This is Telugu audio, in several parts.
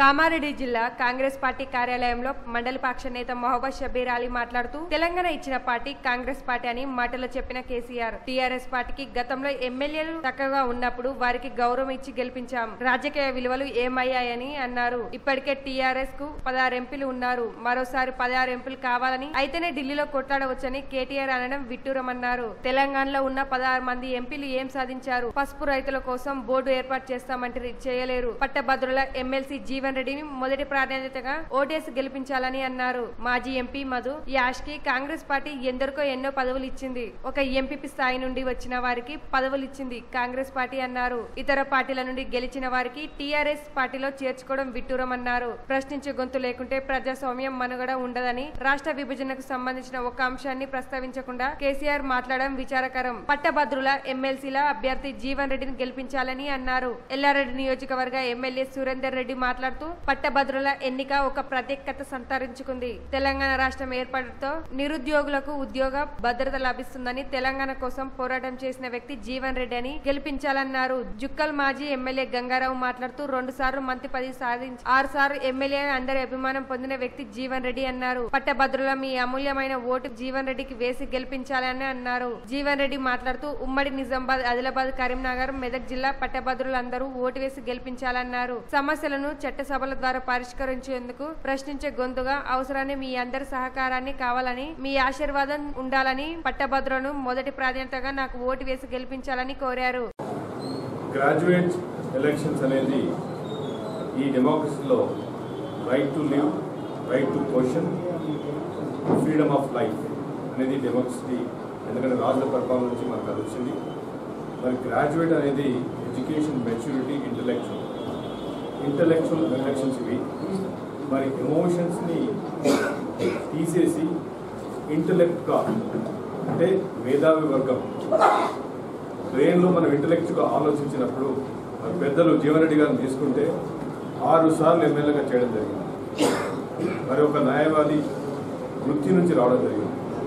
కామారెడ్డి జిల్లా కాంగ్రెస్ పార్టీ కార్యాలయంలో మండలి పక్ష నేత మొహమ్మద్ షబీర్ అలీ మాట్లాడుతూ తెలంగాణ ఇచ్చిన పార్టీ కాంగ్రెస్ పార్టీ అని మాటలో చెప్పిన కేసీఆర్ టీఆర్ఎస్ పార్టీకి గతంలో ఎమ్మెల్యేలు చక్కగా ఉన్నప్పుడు వారికి గౌరవం ఇచ్చి గెలిపించాం రాజకీయ విలువలు ఏమయ్యాయని అన్నారు ఇప్పటికే టీఆర్ఎస్ కు పదహారు ఎంపీలు ఉన్నారు మరోసారి పదహారు ఎంపీలు కావాలని అయితేనే ఢిల్లీలో కొట్లాడవచ్చని కేటీఆర్ అనడం విట్టూరమన్నారు తెలంగాణలో ఉన్న పదహారు మంది ఎంపీలు ఏం సాధించారు పసుపు రైతుల కోసం బోర్డు ఏర్పాటు చేస్తామంటే చేయలేరు పట్టభద్రుల ఎమ్మెల్సీ జీవన్ రెడ్డిని మొదటి ప్రాధాన్యతగా ఓటేసి గెలిపించాలని అన్నారు మాజీ ఎంపీ మధు యాష్ కి కాంగ్రెస్ పార్టీ ఎందరికో ఎన్నో పదవులు ఇచ్చింది ఒక ఎంపీపీ స్థాయి నుండి వచ్చిన వారికి పదవులు ఇచ్చింది కాంగ్రెస్ పార్టీ అన్నారు ఇతర పార్టీల నుండి గెలిచిన వారికి టీఆర్ఎస్ పార్టీలో చేర్చుకోవడం విట్టూరమన్నారు ప్రశ్నించే గొంతు లేకుంటే ప్రజాస్వామ్యం మనుగడ ఉండదని రాష్ట్ర విభజనకు సంబంధించిన ఒక అంశాన్ని ప్రస్తావించకుండా కేసీఆర్ మాట్లాడడం విచారకరం పట్టభద్రుల ఎమ్మెల్సీల అభ్యర్థి జీవన్ రెడ్డిని గెలిపించాలని అన్నారు ఎల్లారెడ్డి నియోజకవర్గ ఎమ్మెల్యే సురేందర్ రెడ్డి మాట్లాడుతూ పట్టభద్రుల ఎన్నిక ఒక ప్రత్యేకత సంతరించుకుంది తెలంగాణ రాష్ట్రం ఏర్పాటుతో నిరుద్యోగులకు ఉద్యోగ భద్రత లభిస్తుందని తెలంగాణ కోసం పోరాటం చేసిన వ్యక్తి జీవన్ రెడ్డి అని గెలిపించాలన్నారు జుక్కల్ మాజీ ఎమ్మెల్యే గంగారావు మాట్లాడుతూ రెండు సార్లు మంత్రి పదవి సాధించి ఆరు సార్లు ఎమ్మెల్యే అందరి అభిమానం పొందిన వ్యక్తి జీవన్ రెడ్డి అన్నారు పట్టభద్రుల మీ అమూల్యమైన ఓటు జీవన్ రెడ్డికి వేసి గెలిపించాలని అన్నారు జీవన్ రెడ్డి మాట్లాడుతూ ఉమ్మడి నిజామాబాద్ ఆదిలాబాద్ కరీంనగర్ మెదక్ జిల్లా పట్టభద్రులందరూ ఓటు వేసి గెలిపించాలన్నారు సమస్యలను చట్టసభల ద్వారా పరిష్కరించేందుకు ప్రశ్నించే గొంతుగా అవసరాన్ని మీ అందరి సహకారాన్ని కావాలని మీ ఆశీర్వాదం ఉండాలని పట్టభద్రులను మొదటి ప్రాధాన్యతగా నాకు ఓటు వేసి గెలిపించాలని కోరారు గ్రాడ్యుయేట్ ఎలక్షన్స్ అనేది ఈ డెమోక్రసీలో right to live right to question freedom of life అనేది డెమోక్రసీ ఎందుకంటే రాజుల పరిపాలన నుంచి మనకు అది వచ్చింది మరి గ్రాడ్యుయేట్ అనేది education maturity intellectual intellectual elections ఇవి మరి ఎమోషన్స్ని తీసేసి ఇంటలెక్ట్గా అంటే మేధావి వర్గం బ్రెయిన్లో మనం ఇంటలెక్ట్గా ఆలోచించినప్పుడు మరి పెద్దలు జీవనరెడ్డి గారిని తీసుకుంటే ఆరు సార్లు ఎమ్మెల్యేగా చేయడం జరిగింది మరి ఒక న్యాయవాది వృత్తి నుంచి రావడం జరిగింది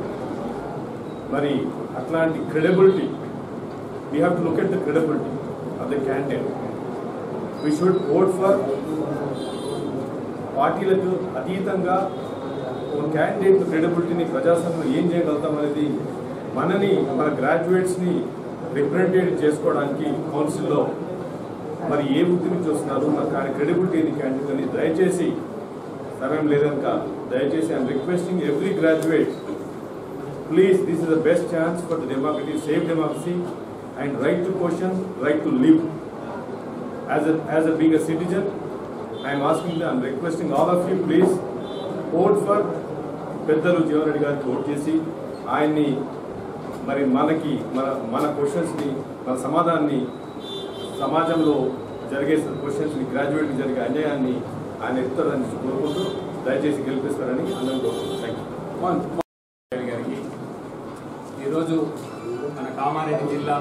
మరి అట్లాంటి credibility we have to look at the credibility of the candidate we should vote for పార్టీలకు అతీతంగా ఒక క్యాండిడేట్ క్రెడిబిలిటీని ప్రజాస్వామ్యంలో ఏం చేయగలుగుతాం అనేది మనని మన గ్రాడ్యుయేట్స్ని రిప్రజెంటేట్ చేసుకోవడానికి కౌన్సిల్లో మరి ఏ వృత్తి నుంచి వస్తున్నారు మరి ఆయన క్రెడిబిలిటీ ఏంది క్యాండిడేట్ అని దయచేసి సమయం లేదనుక దయచేసి I'm requesting every graduate please this is the best chance for the democracy safe democracy and right to question right to live as as a being a citizen I'm asking I'm requesting all of you please vote for పెద్దలు జీవన్ రెడ్డి గారికి ఓట్ చేసి ఆయన్ని మరి మనకి మన మన క్వశ్చన్స్ని మన సమాధానాన్ని సమాజంలో జరిగే క్వశ్చన్స్ని గ్రాడ్యుయేట్కి జరిగే అన్యాయాన్ని ఆయన ఎత్తారని కోరుకుంటూ దయచేసి గెలిపిస్తారని అందరం కోరుకుంటున్నాం థ్యాంక్ యూ రెడ్డి గారికి ఈరోజు మన కామారెడ్డి జిల్లా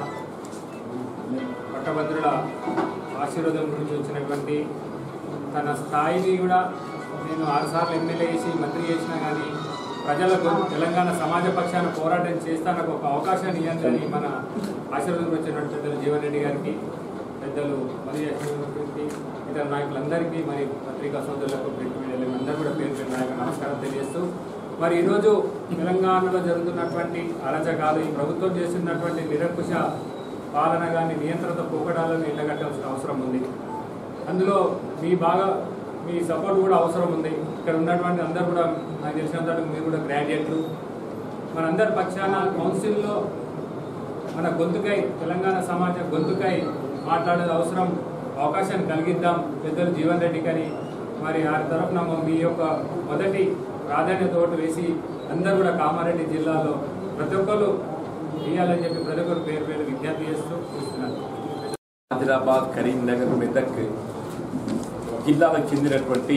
పట్టభద్రుల ఆశీర్వాదం గురించి వచ్చినటువంటి తన స్థాయిని కూడా నేను ఆరుసార్లు ఎమ్మెల్యే చేసి మంత్రి చేసినా కానీ ప్రజలకు తెలంగాణ సమాజ పక్షాన పోరాటం చేస్తానికి ఒక అవకాశాన్ని ఇవ్వండి అని మన ఆశీర్వాదం వచ్చినటువంటి పెద్దలు జీవన్ రెడ్డి గారికి పెద్దలు మరి గారికి ఇతర నాయకులందరికీ మరి పత్రికా సోదరులకు ప్రింట్ మీడియాలకు అందరూ కూడా పేరు పేరు నాయకు నమస్కారం తెలియజేస్తూ మరి ఈరోజు తెలంగాణలో జరుగుతున్నటువంటి అరాచకాలు ఈ ప్రభుత్వం చేస్తున్నటువంటి నిరంకుశ పాలన కానీ నియంత్రణ పోకడాలను ఎండగట్టాల్సిన అవసరం ఉంది అందులో మీ బాగా మీ సపోర్ట్ కూడా అవసరం ఉంది ఇక్కడ ఉన్నటువంటి అందరూ కూడా నాకు తెలిసినంత వరకు మీరు కూడా గ్రాడ్యుయేట్లు మనందరి పక్షాన కౌన్సిల్లో మన గొంతుకై తెలంగాణ సమాజ గొంతుకై మాట్లాడే అవసరం అవకాశాన్ని కలిగిద్దాం పెద్దలు జీవన్ రెడ్డికి అని మరి ఆ తరఫున మీ యొక్క మొదటి ప్రాధాన్యత ఓటు వేసి అందరూ కూడా కామారెడ్డి జిల్లాలో ప్రతి ఒక్కరు వేయాలని చెప్పి ప్రతి ఒక్కరు పేరు పేరు విజ్ఞప్తి చేస్తూ చూస్తున్నాను ఆదిలాబాద్ కరీంనగర్ మెదక్ జిల్లాలకు చెందినటువంటి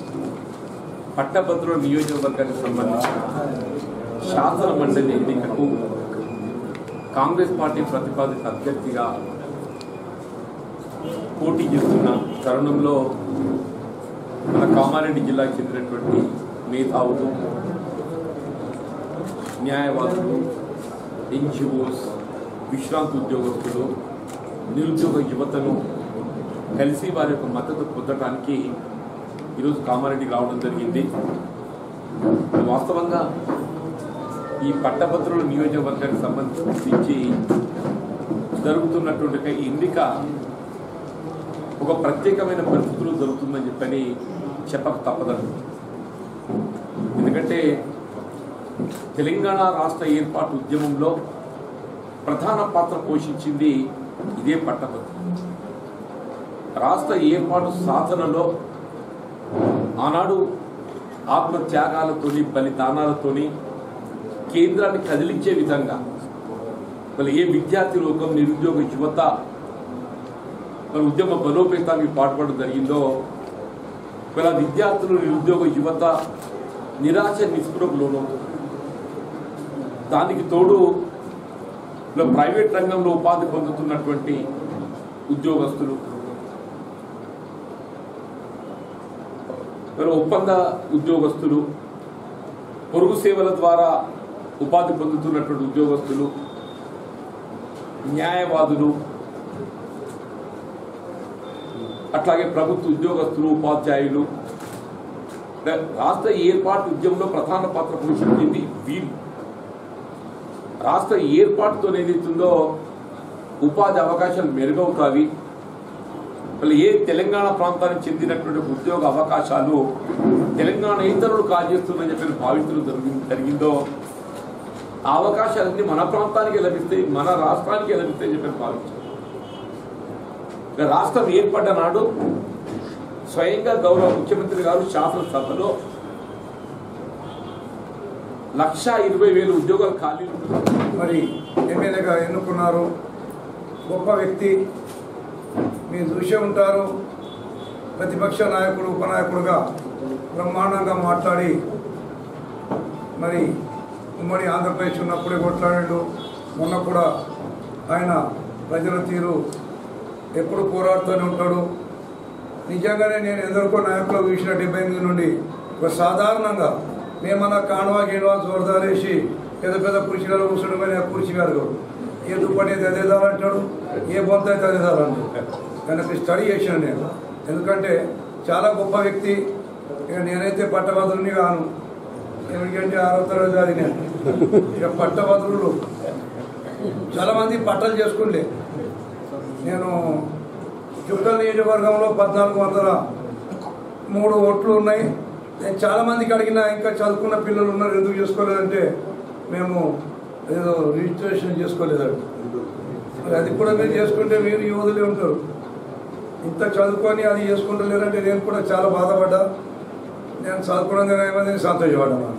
పట్టభద్రుల నియోజకవర్గానికి సంబంధించిన శాసన మండలి ఎన్నికకు కాంగ్రెస్ పార్టీ ప్రతిపాదిత అభ్యర్థిగా పోటీ చేస్తున్న తరుణంలో మన కామారెడ్డి జిల్లాకు చెందినటువంటి మేధావులు న్యాయవాదులు ఎన్జిఓస్ విశ్రాంతి ఉద్యోగస్తులు నిరుద్యోగ యువతను కలిసి వారి యొక్క మద్దతు పొందడానికి ఈరోజు కామారెడ్డికి రావడం జరిగింది వాస్తవంగా ఈ పట్టభద్రుల నియోజకవర్గానికి సంబంధించి జరుగుతున్నటువంటి ఒక ఎన్నిక ఒక ప్రత్యేకమైన పరిస్థితులు జరుగుతుందని చెప్పని చెప్పక తప్పదండి ఎందుకంటే తెలంగాణ రాష్ట్ర ఏర్పాటు ఉద్యమంలో ప్రధాన పాత్ర పోషించింది ఇదే పట్టభద్రులు రాష్ట్ర ఏర్పాటు సాధనలో ఆనాడు ఆత్మత్యాగాలతోని బలిదానాలతోని కేంద్రాన్ని కదిలించే విధంగా మరి ఏ విద్యార్థి లోకం నిరుద్యోగ యువత మరి ఉద్యమ బలోపేతానికి పాటుపడడం జరిగిందో మరి ఆ విద్యార్థులు నిరుద్యోగ యువత నిరాశ నిస్పృహకు లోనవుతుంది దానికి తోడు ఇలా ప్రైవేట్ రంగంలో ఉపాధి పొందుతున్నటువంటి ఉద్యోగస్తులు మరి ఒప్పంద ఉద్యోగస్తులు పొరుగు సేవల ద్వారా ఉపాధి పొందుతున్నటువంటి ఉద్యోగస్తులు న్యాయవాదులు అట్లాగే ప్రభుత్వ ఉద్యోగస్తులు ఉపాధ్యాయులు రా- రాష్ట్ర ఏర్పాటు ఉద్యమంలో ప్రధాన పాత్ర పోషించింది వీళ్ళు రాష్ట్ర ఏర్పాటుతో ఏదైతుందో ఉపాధి అవకాశాలు మెరుగవుతాయి మళ్ళీ ఏ తెలంగాణ ప్రాంతానికి చెందినటువంటి ఉద్యోగ అవకాశాలు తెలంగాణ ఇతరులు కాజేస్తుందని చెప్పి భావించడం జరిగింది జరిగిందో ఆ అవకాశాలన్నీ మన ప్రాంతానికి లభిస్తాయి మన రాష్ట్రానికి లభిస్తాయని చెప్పి భావించారు ఇక రాష్ట్రం ఏర్పడ్డ నాడు స్వయంగా గౌరవ ముఖ్యమంత్రి గారు శాసనసభలో లక్ష ఇరవై వేల ఉద్యోగాలు ఖాళీలు ఉన్నాయి. మరి ఎమ్మెల్యేగా ఎన్నుకున్నారు గొప్ప వ్యక్తి మీరు చూసే ఉంటారు ప్రతిపక్ష నాయకుడు ఉపనాయకుడుగా బ్రహ్మాండంగా మాట్లాడి మరి ఉమ్మడి ఆంధ్రప్రదేశ్ ఉన్నప్పుడే కొట్లాడాడు మొన్న కూడా ఆయన ప్రజల తీరు ఎప్పుడు పోరాడుతూనే ఉంటాడు నిజంగానే నేను ఎందరికో నాయకులు చూసిన డెబ్బై ఎనిమిది నుండి ఒక సాధారణంగా మేమన్నా కాణవా గీణవా జోరదారేసి పెద్ద పెద్ద కుర్చీలలో కూర్చుని కానీ ఆ కుర్చీ కాదు ఏ దుప్పటి అయితే అదేదాలంటాడు ఏ బొంత అయితే అదేదాలంటాడు కనుక స్టడీ చేశాను నేను ఎందుకంటే చాలా గొప్ప వ్యక్తి ఇక నేనైతే పట్టభద్రుని కాను ఎందుకంటే ఆరో తరగతి చదివాను ఇక పట్టభద్రులు చాలా మంది పట్టలు చేసుకుంటే నేను చుక్కల నియోజకవర్గంలో పద్నాలుగు వందల మూడు ఓట్లు ఉన్నాయి నేను చాలా మందికి అడిగినా ఇంకా చదువుకున్న పిల్లలు ఉన్నారు ఎందుకు చేసుకోలేదంటే మేము ఏదో రిజిస్ట్రేషన్ చేసుకోలేదండి మరి అది కూడా మీరు చేసుకుంటే మీరు యువతులే ఉంటారు ఇంత చదువుకొని అది చేసుకుంటలేరంటే నేను కూడా చాలా బాధపడ్డా నేను చదువుకున్నందుకు ఏమైంది సంతోషపడ్డా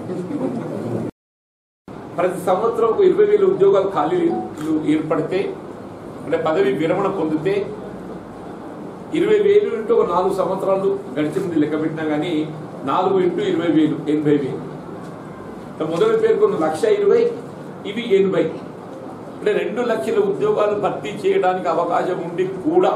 ప్రతి సంవత్సరం ఒక ఇరవై వేల ఉద్యోగాలు ఖాళీలు ఏర్పడితే అంటే పదవి విరమణ పొందితే ఇరవై వేలు ఇంటూ ఒక నాలుగు సంవత్సరాలు గడిచింది లెక్క పెట్టినా కానీ నాలుగు ఇంటూ ఇరవై వేలు ఎనభై వేలు ఇక మొదటి పేర్కొన్న లక్ష ఇరవై ఇవి ఎనభై అంటే రెండు లక్షల ఉద్యోగాలు భర్తీ చేయడానికి అవకాశం ఉండి కూడా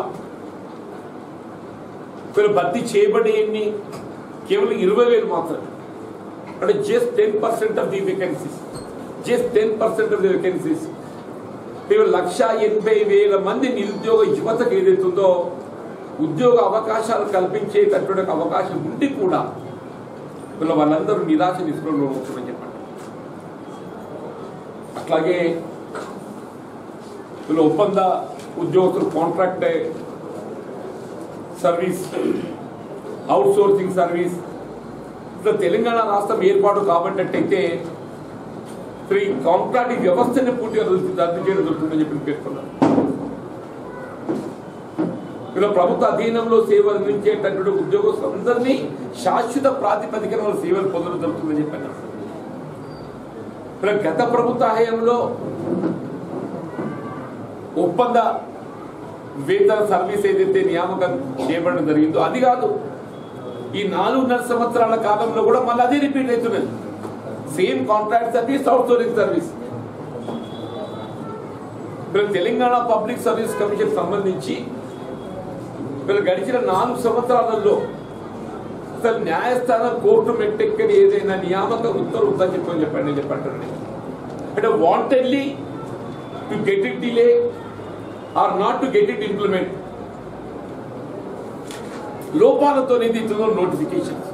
వీళ్ళు భర్తీ చేయబడి ఎన్ని కేవలం ఇరవై వేలు మాత్రమే అంటే just ten percent of the vacancies just ten percent of the vacancies కేవలం లక్ష ఎనభై వేల మంది నిరుద్యోగ యువతకు ఏదైతుందో ఉద్యోగ అవకాశాలు కల్పించేటటువంటి ఒక అవకాశం ఉండి కూడా వీళ్ళ వాళ్ళందరూ నిరాశ నిస్పృహలో ఉంటుందని చెప్పండి అట్లాగే వీళ్ళ ఒప్పంద ఉద్యోగస్తులు contract service outsourcing service ఇట్లా తెలంగాణ రాష్ట్రం ఏర్పాటు కాబట్టయితే ఈ కాంట్రాక్ట్ వ్యవస్థని పూర్తిగా రద్దు రద్దు చేయడం జరుగుతుందని చెప్పి పేర్కొన్నారు ఇలా ప్రభుత్వ అధీనంలో సేవలు అందించేటటువంటి ఉద్యోగస్తులందరినీ శాశ్వత ప్రాతిపదికన వాళ్ళ సేవలు పొందడం జరుగుతుందని చెప్పారు ఇలా గత ప్రభుత్వ హయాంలో ఒప్పంద వేతన సర్వీస్ ఏదైతే నియామకం చేయబడడం జరిగిందో అది కాదు ఈ నాలుగున్నర సంవత్సరాల కాలంలో కూడా మళ్ళీ అదే రిపీట్ అవుతున్నది same contract service outsourcing service వీళ్ళు తెలంగాణ పబ్లిక్ సర్వీస్ కమిషన్ సంబంధించి వీళ్ళు గడిచిన నాలుగు సంవత్సరాలలో అసలు న్యాయస్థానం కోర్టు మెట్టెక్కని ఏదైనా నియామక ఉత్తర్వు ఉందని చెప్పని చెప్పండి నేను చెప్పంటారండి అంటే wantedly to get it delay or not to get it implement లోపాలతో ఏదైతుందో నోటిఫికేషన్స్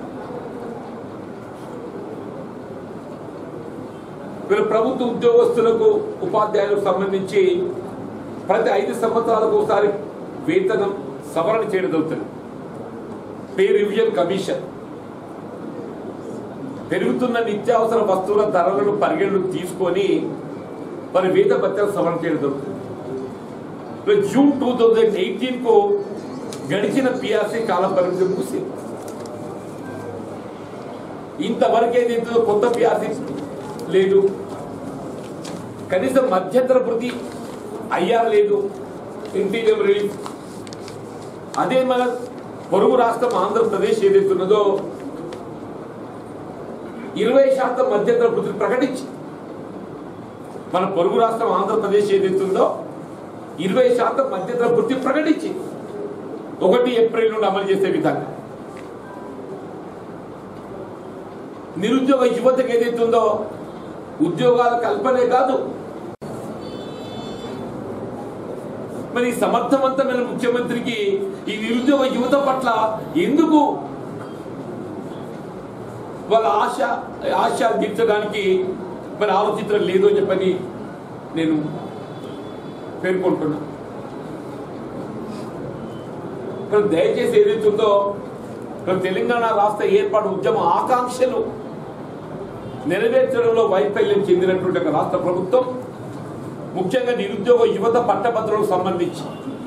వీళ్ళ ప్రభుత్వ ఉద్యోగస్తులకు ఉపాధ్యాయులకు సంబంధించి ప్రతి ఐదు సంవత్సరాలకు ఒకసారి వేతనం సవరణ చేయడం జరుగుతుంది పే రివిజన్ కమిషన్ పెరుగుతున్న నిత్యావసర వస్తువుల ధరలను పరిగణలోకి తీసుకొని మరి వేత భత్యాలు సవరణ చేయడం జరుగుతుంది ఇప్పుడు జూన్ టూ థౌజండ్ ఎయిటీన్ కు గడిచిన పిఆర్సీ కాల పరిమితి ముగిసింది ఇంతవరకు ఏదైతే కొత్త పిఆర్సీ లేదు కనీసం మధ్యంతర వృద్ధి అయ్యా లేదు ఇంటీరియం రిలీఫ్ అదే మన పొరుగు రాష్ట్రం ఆంధ్రప్రదేశ్ ఏదైతే ఉన్నదో ఇరవై శాతం మధ్యంతర వృద్ధిని ప్రకటించి మన పొరుగు రాష్ట్రం ఆంధ్రప్రదేశ్ ఏదైతే ఉందో ఇరవై శాతం మధ్యంతర వృద్ధి ప్రకటించి ఒకటి ఏప్రిల్ నుండి అమలు చేసే విధంగా నిరుద్యోగ యువతకు ఏదైతే ఉందో ఉద్యోగాల కల్పనే కాదు మరి ఈ సమర్థవంతమైన ముఖ్యమంత్రికి ఈ నిరుద్యోగ యువత పట్ల ఎందుకు వాళ్ళ ఆశ ఆశ తీర్చడానికి మరి ఆలోచించడం లేదు అని చెప్పని నేను పేర్కొంటున్నా మరి దయచేసి ఏదైతుందో మరి తెలంగాణ రాష్ట్ర ఏర్పాటు ఉద్యమ ఆకాంక్షలు నెరవేర్చడంలో వైఫల్యం చెందినటువంటి ఒక రాష్ట్ర ప్రభుత్వం ముఖ్యంగా నిరుద్యోగ యువత పట్టభద్రులకు సంబంధించి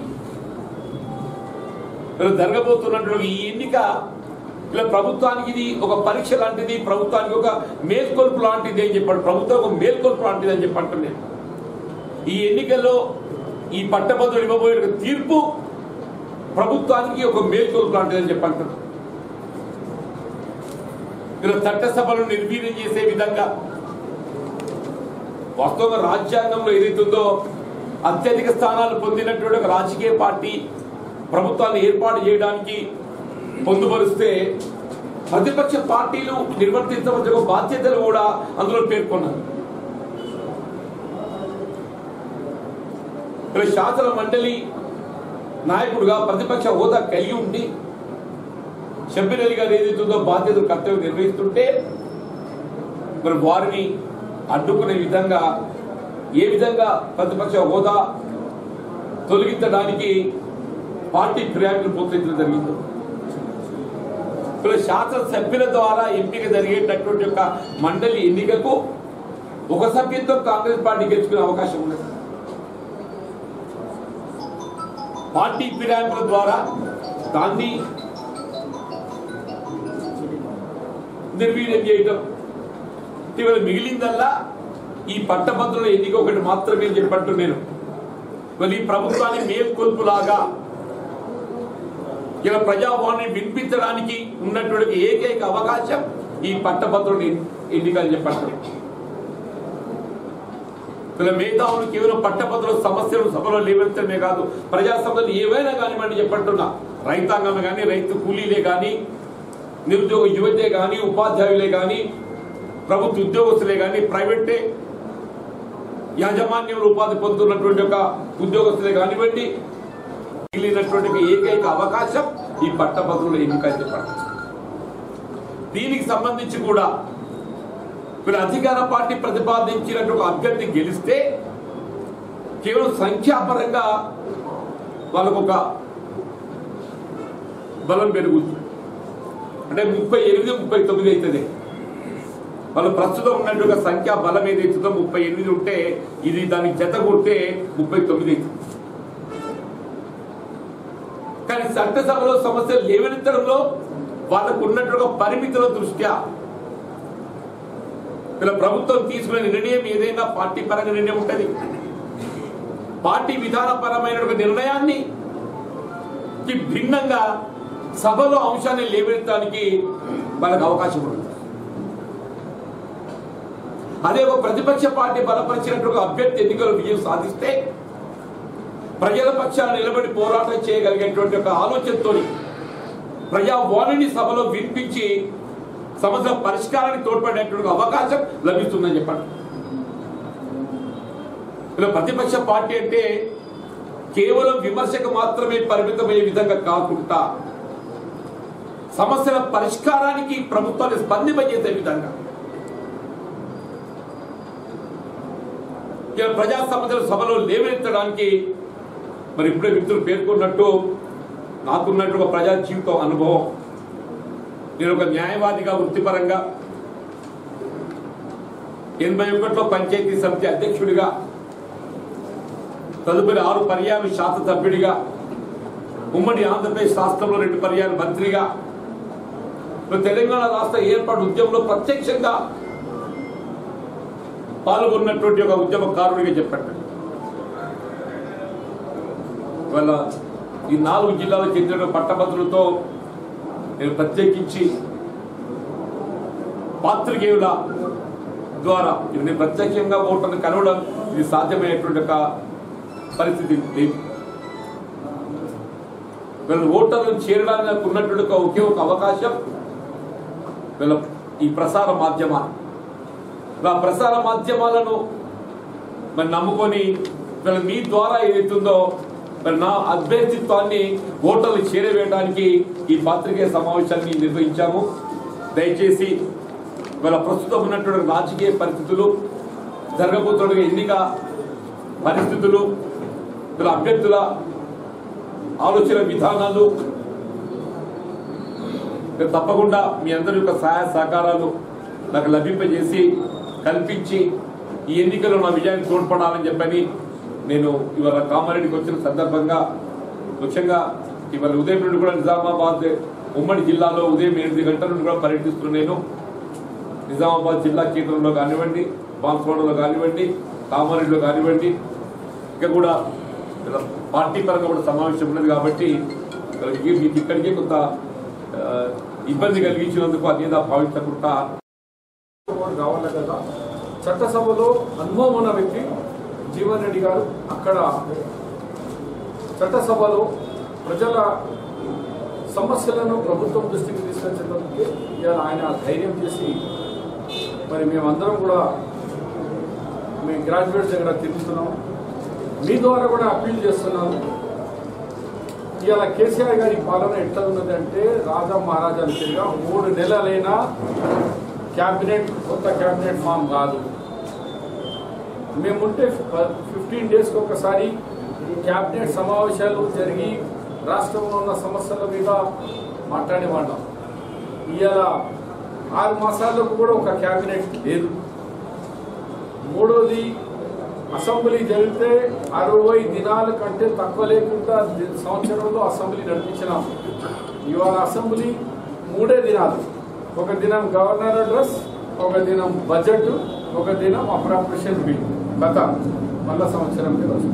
ఇలా జరగబోతున్నటువంటి ఈ ఎన్నిక ఇలా ప్రభుత్వానికి ఇది ఒక పరీక్ష లాంటిది ప్రభుత్వానికి ఒక మేల్కొల్పు లాంటిది అని చెప్పాడు ప్రభుత్వం ఒక మేల్కొల్పు లాంటిది అని చెప్పంటు నేను ఈ ఎన్నికల్లో ఈ పట్టభద్రులు ఇవ్వబోయే ఒక తీర్పు ప్రభుత్వానికి ఒక మేల్కొల్పు లాంటిది అని చెప్పంటున్నాను ఇలా చట్టసభను నిర్వీర్యం చేసే విధంగా వాస్తవంగా రాజ్యాంగంలో ఏదైతుందో అత్యధిక స్థానాలు పొందినటువంటి ఒక రాజకీయ పార్టీ ప్రభుత్వాన్ని ఏర్పాటు చేయడానికి పొందుపరిస్తే ప్రతిపక్ష పార్టీలు నిర్వర్తించవలసిన ఒక బాధ్యతలు కూడా అందులో పేర్కొన్నారు ఇలా శాసన మండలి నాయకుడుగా ప్రతిపక్ష హోదా కలిగి ఉండి షబ్బీర్ అలీ గారు ఏదైతుందో బాధ్యతలు కర్తవ్యం నిర్వహిస్తుంటే మరి వారిని అడ్డుకునే విధంగా ఏ విధంగా ప్రతిపక్ష హోదా తొలగించడానికి పార్టీ ఫిర్యాదులు ప్రోత్సహించడం జరిగింది ఇప్పుడు శాసనసభ్యుల ద్వారా ఎంపిక జరిగేటటువంటి యొక్క మండలి ఎన్నికకు ఒక సభ్యత్వం కాంగ్రెస్ పార్టీ గెలుచుకునే అవకాశం ఉన్నది పార్టీ ఫిర్యాదుల ద్వారా దాన్ని నిర్వీర్యం చేయటం ఇవాళ మిగిలిందల్లా ఈ పట్టభద్రుల ఎన్నిక ఒకటి మాత్రమే చెప్పట్టు నేను మరి ఈ ప్రభుత్వాన్ని మేల్కొల్పులాగా ఇలా ప్రజాభవన్ని వినిపించడానికి ఉన్నటువంటి ఏకైక అవకాశం ఈ పట్టభద్రుల ఎన్నికలు చెప్పట్టు ఇలా మేధావులు కేవలం పట్టభద్రుల సమస్యలు సభలో లేవెత్తడమే కాదు ప్రజా సమస్యలు ఏవైనా కానివ్వండి చెప్పట్టున్నా రైతాంగం కానీ రైతు కూలీలే కానీ నిరుద్యోగ యువతే కానీ ఉపాధ్యాయులే కానీ ప్రభుత్వ ఉద్యోగస్తులే కానీ ప్రైవేటే యాజమాన్యంలో ఉపాధి పొందుతున్నటువంటి ఒక ఉద్యోగస్తులే కానివ్వండి మిగిలినటువంటి ఒక ఏకైక అవకాశం ఈ పట్టభద్రుల ఎన్నిక అని చెప్పండి దీనికి సంబంధించి కూడా మీరు అధికార పార్టీ ప్రతిపాదించినట్టు ఒక అభ్యర్థి గెలిస్తే కేవలం సంఖ్యాపరంగా వాళ్ళకు ఒక బలం పెరుగుతుంది అంటే ముప్పై ఎనిమిది ముప్పై తొమ్మిది అవుతుంది వాళ్ళు ప్రస్తుతం ఉన్నట్టుగా సంఖ్యా బలం ఏదైతుందో ముప్పై ఎనిమిది ఉంటే ఇది దానికి జత కొడితే ముప్పై తొమ్మిది అవుతుంది కానీ చట్టసభలో సమస్యలు లేవనెత్తడంలో వాళ్ళకు ఉన్నట్టుగా పరిమితుల దృష్ట్యా ఇలా ప్రభుత్వం తీసుకునే నిర్ణయం ఏదైనా పార్టీ పరంగా నిర్ణయం ఉంటుంది పార్టీ విధానపరమైన ఒక నిర్ణయాన్ని కి భిన్నంగా సభలో అంశాన్ని లేవనెత్తడానికి వాళ్ళకి అవకాశం ఉంటుంది అదే ఒక ప్రతిపక్ష పార్టీ బలపరిచినట్టు ఒక అభ్యర్థి ఎన్నికల్లో విజయం సాధిస్తే ప్రజల పక్షాన నిలబడి పోరాటం చేయగలిగేటువంటి ఒక ఆలోచనతో ప్రజావాణిని సభలో వినిపించి సమస్య పరిష్కారానికి తోడ్పడేటువంటి ఒక అవకాశం లభిస్తుందని చెప్పండి ఇలా ప్రతిపక్ష పార్టీ అంటే కేవలం విమర్శకు మాత్రమే పరిమితమయ్యే విధంగా కాకుండా సమస్యల పరిష్కారానికి ప్రభుత్వాన్ని స్పందింపజేసే విధంగా ఇలా ప్రజా సమస్యల సభలో లేవనెత్తడానికి మరి ఇప్పుడే మిత్రులు పేర్కొన్నట్టు నాకున్నట్టు ఒక ప్రజా జీవితం అనుభవం నేను ఒక న్యాయవాదిగా వృత్తిపరంగా ఎనభై ఒకటిలో పంచాయతీ సమితి అధ్యక్షుడిగా తదుపరి ఆరు పర్యాలు శాసనసభ్యుడిగా ఉమ్మడి ఆంధ్రప్రదేశ్ రాష్ట్రంలో రెండు పర్యాలు మంత్రిగా ఇప్పుడు తెలంగాణ రాష్ట్ర ఏర్పాటు ఉద్యమంలో ప్రత్యక్షంగా పాల్గొన్నటువంటి ఒక ఉద్యమకారుడిగా చెప్పాడు ఇవాళ ఈ నాలుగు జిల్లాలకు చెందిన పట్టభద్రులతో నేను ప్రత్యేకించి పాత్రికేయుల ద్వారా ఇది నేను ప్రత్యక్షంగా ఓటర్ని కలవడం ఇది సాధ్యమైనటువంటి ఒక పరిస్థితి లేదు వీళ్ళ ఓటర్లను చేరడానికి నాకు ఉన్నటువంటి ఒక ఒకే ఒక అవకాశం వీళ్ళ ఈ ప్రసార మాధ్యమాలు ఆ ప్రసార మాధ్యమాలను మరి నమ్ముకొని వీళ్ళ మీ ద్వారా ఏదైతుందో మరి నా అభ్యర్థిత్వాన్ని ఓటర్లు చేరవేయడానికి ఈ పాత్రికేయ సమావేశాన్ని నిర్వహించాము దయచేసి వీళ్ళ ప్రస్తుతం ఉన్నటువంటి రాజకీయ పరిస్థితులు జరగబోతున్న ఎన్నిక పరిస్థితులు వీళ్ళ అభ్యర్థుల ఆలోచన విధానాలు ఇక తప్పకుండా మీ అందరి యొక్క సహాయ సహకారాలు నాకు లభింపజేసి కల్పించి ఈ ఎన్నికల్లో నా విజయాన్ని తోడ్పడాలని చెప్పని నేను ఇవాళ కామారెడ్డికి వచ్చిన సందర్భంగా ముఖ్యంగా ఇవాళ ఉదయం నుండి కూడా నిజామాబాద్ ఉమ్మడి జిల్లాలో ఉదయం ఎనిమిది గంటల నుండి కూడా పర్యటిస్తున్నాను నేను నిజామాబాద్ జిల్లా కేంద్రంలో కానివ్వండి బాన్స్వాడలో కానివ్వండి కామారెడ్డిలో కానివ్వండి ఇంకా కూడా ఇలా పార్టీ పరంగా కూడా సమావేశం ఉన్నది కాబట్టి ఇక్కడ మీకు ఇక్కడికే కొంత ఆ, ఇబ్బంది కలిగించినందుకు అదేదా భావించకుండా వారు కావాలి కదా చట్టసభలో అనుభవం ఉన్న వ్యక్తి జీవన్ రెడ్డి గారు అక్కడ చట్టసభలో ప్రజల సమస్యలను ప్రభుత్వం దృష్టికి తీసుకొచ్చేందుకు ఇవాళ ఆయన ధైర్యం చేసి మరి మేమందరం కూడా మీ గ్రాడ్యుయేట్స్ దగ్గర తిరుగుతున్నాం మీ ద్వారా కూడా అప్పీల్ చేస్తున్నాము ఇవాళ కేసీఆర్ గారి పాలన ఎట్లా ఉన్నది అంటే రాజా మహారాజా తిరిగా మూడు నెలలైనా క్యాబినెట్ కొత్త క్యాబినెట్ ఫామ్ కాదు మేముంటే ఫిఫ్టీన్ డేస్కి ఒకసారి క్యాబినెట్ సమావేశాలు జరిగి రాష్ట్రంలో ఉన్న సమస్యల మీద మాట్లాడేవాళ్ళం ఇవాళ ఆరు మాసాలకు కూడా ఒక క్యాబినెట్ లేదు మూడోది అసెంబ్లీ జరిగితే అరవై దినాల కంటే తక్కువ లేకుండా ది- సంవత్సరంలో అసెంబ్లీ నడిపించినాం ఇవాళ అసెంబ్లీ మూడే దినాలు ఒక దినం గవర్నర్ అడ్రస్ ఒక దినం బడ్జెట్ ఒక దినం అప్రాప్రియేషన్ బిల్ కథ మళ్ళా సంవత్సరం మీద వస్తుంది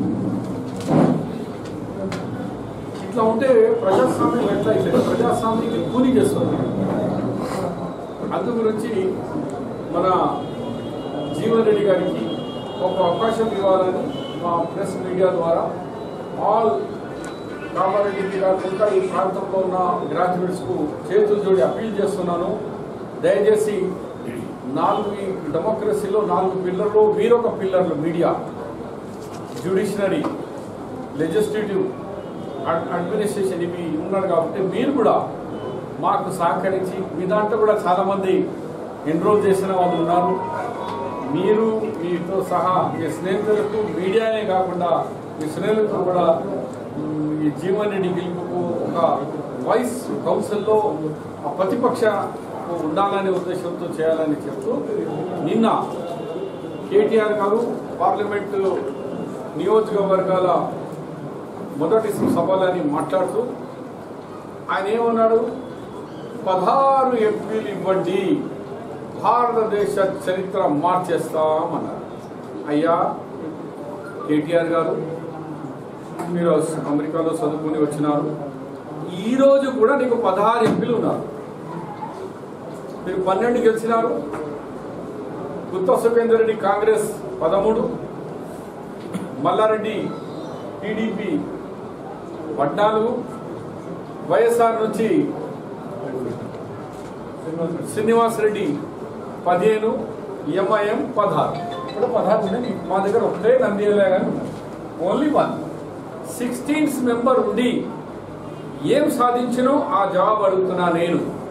ఇట్లా ఉంటే ప్రజాస్వామ్యం ఎట్లా అయితే ప్రజాస్వామ్యానికి కూలి చేస్తుంది అందు గురించి మన జీవన్ రెడ్డి గారికి ఒక అవకాశం ఇవ్వాలని మా ప్రెస్ మీడియా ద్వారా ఆల్ కామారెడ్డి కాకుండా ఈ ప్రాంతంలో ఉన్న గ్రాడ్యుయేట్స్కు చేతులు జోడి అప్పీల్ చేస్తున్నాను దయచేసి నాలుగు ఈ డెమోక్రసీలో నాలుగు పిల్లర్లు వీరొక పిల్లర్లు మీడియా జ్యుడిషియరీ లెజిస్లేటివ్ అడ్మినిస్ట్రేషన్ ఇవి ఉన్నారు కాబట్టి మీరు కూడా మాకు సహకరించి మీ దాంట్లో కూడా చాలామంది ఎన్రోల్ చేసిన వాళ్ళు ఉన్నారు మీరు మీతో సహా మీ స్నేహితులకు మీడియానే కాకుండా మీ స్నేహితులకు కూడా మ్, ఈ జీవన్ రెడ్డి గెలుపుకు ఒక వాయిస్ కౌన్సిల్లో ఆ ప్రతిపక్ష ఉండాలనే ఉద్దేశంతో చేయాలని చెప్తూ నిన్న కేటీఆర్ గారు పార్లమెంటు నియోజకవర్గాల మొదటి సభలని మాట్లాడుతూ ఆయన ఏమన్నాడు పదహారు ఎంపీలు ఇవ్వండి భారతదేశ చరిత్ర మార్చేస్తామన్నారు అయ్యా కేటీఆర్ గారు మీరు అమెరికాలో చదువుకుని వచ్చినారు ఈ రోజు కూడా నీకు పదహారు ఎంపీలు ఉన్నారు మీరు పన్నెండు గెలిచినారు గుత్త సుఖేందర్ రెడ్డి కాంగ్రెస్ పదమూడు మల్లారెడ్డి టీడీపీ పద్నాలుగు వైఎస్ఆర్ నుంచి శ్రీనివాస్ రెడ్డి పదిహేను ఎంఐఎం పదహారు ఇప్పుడు పదహారు ఉన్నాయి మా దగ్గర ఒకటే నంద్యాల కానీ ఓన్లీ వన్ సిక్స్టీన్స్ మెంబర్ ఉండి ఏం సాధించినో ఆ జవాబు అడుగుతున్నా నేను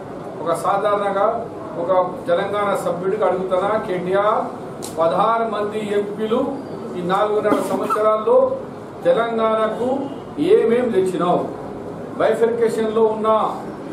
ఒక సాధారణంగా ఒక తెలంగాణ సభ్యుడికి అడుగుతున్నా కేటీఆర్ పదహారు మంది ఎంపీలు ఈ నాలుగున్నర సంవత్సరాల్లో తెలంగాణకు ఏమేం తెచ్చినావు బైఫర్కేషన్లో ఉన్న